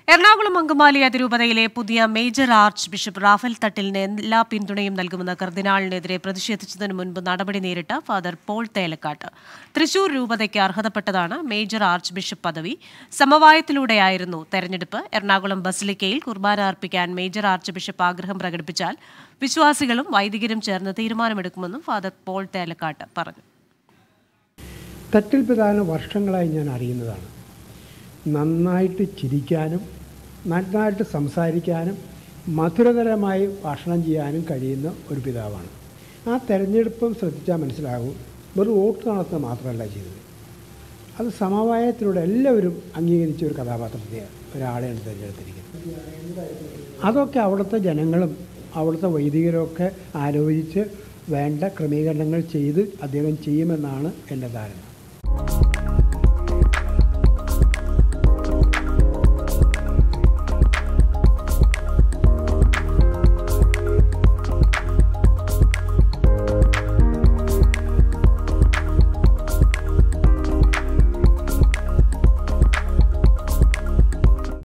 എറണാകുളം അങ്കമാലി അതിരൂപതയിലെ പുതിയ major archbishop Raphael തട്ടിലിന് എല്ലാ പിന്തുണയും നൽകുമെന്ന കർദിനാളിനെതിരെ പ്രതിഷേധിച്ചതിനു മുൻപ് നടപടി നേരിട്ട ഫാദർ പോൾ തേലക്കാട്ട് തൃശൂർ രൂപതയ്ക്ക് അർഹതപ്പെട്ടതാണ് മേജർ ആർച്ച് ബിഷപ്പ് പദവി സമവായത്തിലൂടെയായിരുന്നു തെരഞ്ഞെടുപ്പ് എറണാകുളം ബസിലിക്കയിൽ കുർബാന അർപ്പിക്കാൻ മേജർ ആർച്ച് ബിഷപ്പ് ആഗ്രഹം പ്രകടിപ്പിച്ചാൽ വിശ്വാസികളും വൈദികരും ചേർന്ന് തീരുമാനമെടുക്കുമെന്നും ഫാദർ പോൾ തേലക്കാട്ട് പറഞ്ഞു തട്ടിൽ പിതാവിനെ വർഷങ്ങളായി ഞാൻ അറിയുന്നതാണ് നന്നായിട്ട് ചിരിക്കാനും നന്നായിട്ട് സംസാരിക്കാനും മധുരതരമായി ഭാഷണം ചെയ്യാനും കഴിയുന്ന ഒരു പിതാവാണ് ആ തെരഞ്ഞെടുപ്പും ശ്രദ്ധിച്ചാൽ മനസ്സിലാകും വെറും വോട്ട് നടത്തുക മാത്രമല്ല ചെയ്തത് അത് സമവായത്തിലൂടെ എല്ലാവരും അംഗീകരിച്ച ഒരു കഥാപാത്രത്തെ ഒരാളെയാണ് തിരഞ്ഞെടുത്തിരിക്കുന്നത് അതൊക്കെ അവിടുത്തെ ജനങ്ങളും അവിടുത്തെ വൈദികരൊക്കെ ആലോചിച്ച് വേണ്ട ക്രമീകരണങ്ങൾ ചെയ്ത് അദ്ദേഹം ചെയ്യുമെന്നാണ് എൻ്റെ ധാരണ